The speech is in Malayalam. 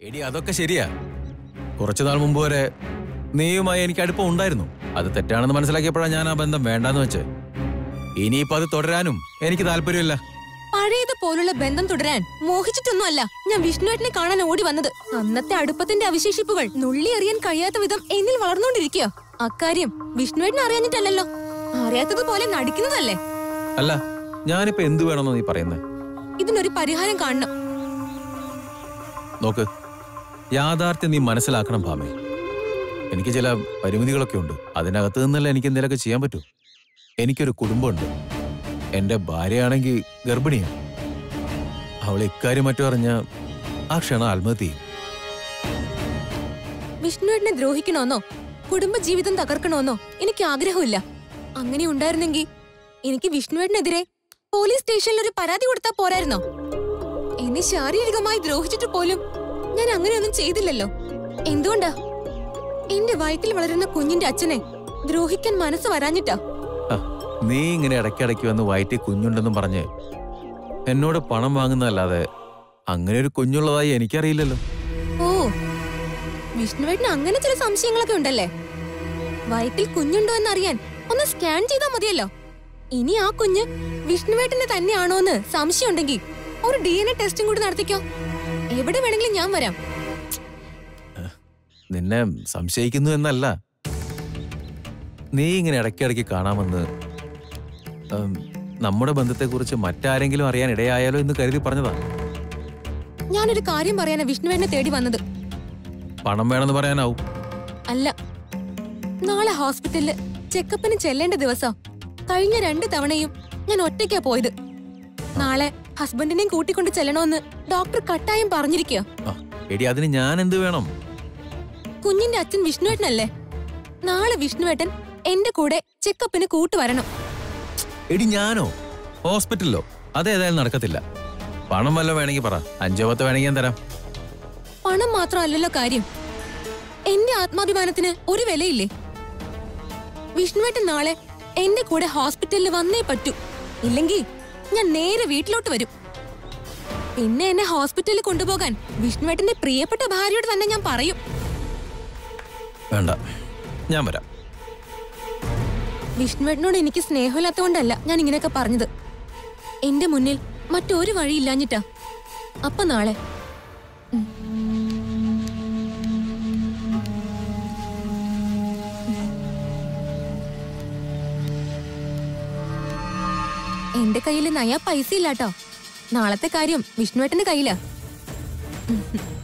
എടി അതൊക്കെ ശരിയാ കുറച്ചു നാൾ മുമ്പ് വരെ നീയുമായി എനിക്ക് അടുപ്പം ഉണ്ടായിരുന്നു അത് തെറ്റാണെന്ന് മനസ്സിലാക്കിയപ്പോഴാണ് ഞാൻ ആ ബന്ധം വേണ്ടാന്ന് വെച്ച് ഇനിയിപ്പോ അത് തുടരാനും എനിക്ക് താല്പര്യമില്ല പഴയതുപോലുള്ള ബന്ധം തുടരാൻ മോഹിച്ചിട്ടൊന്നുമല്ല ഞാൻ വിഷ്ണുവേട്ടനെ കാണാൻ ഓടി വന്നത് അന്നത്തെ അടുപ്പത്തിന്റെ അവശേഷിപ്പുകൾ നുള്ളി അറിയാൻ കഴിയാത്ത വിധം എന്നിൽ വളർന്നുകൊണ്ടിരിക്കുക അക്കാര്യം വിഷ്ണുവേട്ടനെ അറിയാഞ്ഞിട്ടല്ലല്ലോ അറിയാത്തതുപോലെ നടിക്കുന്നതല്ലേ അല്ല ഞാനിപ്പോ എന്തു വേണമെന്നോ നീ പറയുന്നത് ഇതിനൊരു പരിഹാരം കാണണം നോക്ക് യാഥാർത്ഥ്യം നീ മനസ്സിലാക്കണം ഭാമേ എനിക്ക് ചില പരിമിതികളൊക്കെ ഉണ്ട് അതിനകത്ത് നിന്നല്ല എനിക്ക് എന്തെങ്കിലുമൊക്കെ ചെയ്യാൻ പറ്റൂ എനിക്കൊരു കുടുംബമുണ്ട് എന്റെ ഭാര്യയാണെങ്കിൽ ഗർഭിണിയാണ് അവൾ ഇക്കാര്യം മറ്റു അറിഞ്ഞ ആ ക്ഷണം ആത്മഹത്യ ചെയ്യും വിഷ്ണുവേട്ടനെ ദ്രോഹിക്കണമെന്നോ കുടുംബജീവിതം തകർക്കണമെന്നോ എനിക്ക് ആഗ്രഹമില്ല അങ്ങനെ ഉണ്ടായിരുന്നെങ്കിൽ എനിക്ക് വിഷ്ണുവേട്ടനെതിരെ പോലീസ് സ്റ്റേഷനിൽ ഒരു പരാതി കൊടുത്താ പോരായിരുന്നോ എന്നെ ശാരീരികമായി ദ്രോഹിച്ചിട്ട് പോലും ഞാൻ അങ്ങനെയൊന്നും ചെയ്തില്ലല്ലോ എന്തുകൊണ്ടാ എന്റെ വയറ്റിൽ വളരുന്ന കുഞ്ഞിന്റെ അച്ഛനെ ദ്രോഹിക്കാൻ മനസ്സ് വരാഞ്ഞിട്ടാ ആ, നീ ഇങ്ങനെ ഇടയ്ക്കിടയ്ക്ക് വന്ന് വയറ്റി കുഞ്ഞുണ്ടെന്നും പറഞ്ഞ് എന്നോട് പണം വാങ്ങുന്നതല്ലാതെ അങ്ങനെ ഒരു കുഞ്ഞുള്ളതായി എനിക്കറിയില്ലല്ലോ ഓ വിഷ്ണുവേട്ടന് അങ്ങനെ ചില സംശയങ്ങളൊക്കെ ഉണ്ടല്ലേ വയറ്റിൽ കുഞ്ഞുണ്ടോ എന്നറിയാൻ ഒന്ന് സ്കാൻ ചെയ്താൽ മതിയല്ലോ ഇനി ആ കുഞ്ഞ് വിഷ്ണുവേട്ടന്റെ തന്നെയാണോ എന്ന് സംശയം ഉണ്ടെങ്കിൽ ഒരു ഡി എൻ എ ടെസ്റ്റും കൂടി നടത്തിക്കോ എവിടെ വേണമെങ്കിലും ഞാൻ വരാം നിന്നെ സംശയിക്കുന്നു എന്നല്ല നീ ഇങ്ങനെ ഇടയ്ക്കിടയ്ക്ക് കാണാമെന്ന് ഉം, നമ്മുടെ ബന്ധത്തെക്കുറിച്ച് മറ്റാരെങ്കിലും അറിയാൻ ഇടയായാലോ എന്ന് കരുതി പറഞ്ഞതാ ഞാനൊരു കാര്യം പറയാനാ വിഷ്ണുവേട്ടനെ തേടി വന്നത് പണം വേണമെന്ന് പറയാനാവും അല്ല നാളെ ഹോസ്പിറ്റലില് ചെക്കപ്പിന് ചെല്ലേണ്ട ദിവസം കഴിഞ്ഞ രണ്ട് തവണയും ഞാൻ ഒറ്റയ്ക്കാ പോയത് നാളെ ഹസ്ബൻഡിനെയും കൂട്ടിക്കൊണ്ട് ചെല്ലണമെന്ന് ഡോക്ടർ കട്ടായം പറഞ്ഞിരിക്കുക ആ, എടി അതിന് ഞാൻ എന്ത് വേണം കുഞ്ഞിന്റെ അച്ഛൻ വിഷ്ണുവേട്ടനല്ലേ നാളെ വിഷ്ണുവേട്ടൻ എന്റെ കൂടെ ചെക്കപ്പിന് കൂട്ടുവരണം എടി ഞാനോ ഹോസ്പിറ്റലിലോ അതേതായാലും നടക്കത്തില്ല പണം വല്ലതും വേണമെങ്കിൽ പറ അഞ്ചോ പത്തോ വേണമെങ്കിൽ ഞാൻ തരാം പണം മാത്രമല്ലല്ലോ കാര്യം എന്റെ ആത്മാഭിമാനത്തിന് ഒരു വിലയില്ലേ വിഷ്ണുവേട്ടൻ നാളെ എന്റെ കൂടെ ഹോസ്പിറ്റലിൽ വന്നേ പറ്റൂ ഇല്ലെങ്കിൽ ഞാൻ നേരെ വീട്ടിലോട്ട് വരും പിന്നെ എന്നെ ഹോസ്പിറ്റലിൽ കൊണ്ടുപോകാൻ വിഷ്ണുവേട്ടന്റെ പ്രിയപ്പെട്ട ഭാര്യയോട് തന്നെ ഞാൻ പറയും വേണ്ട ഞാൻ വരാം വിഷ്ണുവേട്ടനോട് എനിക്ക് സ്നേഹമില്ലാത്തതുകൊണ്ടല്ല ഞാൻ ഇങ്ങനെയൊക്കെ പറഞ്ഞത് എന്റെ മുന്നിൽ മറ്റൊരു വഴിയില്ലാഞ്ഞിട്ടാ അപ്പൊ നാളെ ഉം. എന്റെ കയ്യിൽ നയാ പൈസ ഇല്ലാട്ടോ നാളത്തെ കാര്യം വിഷ്ണുവേട്ടന്റെ കയ്യിലാ ഉം.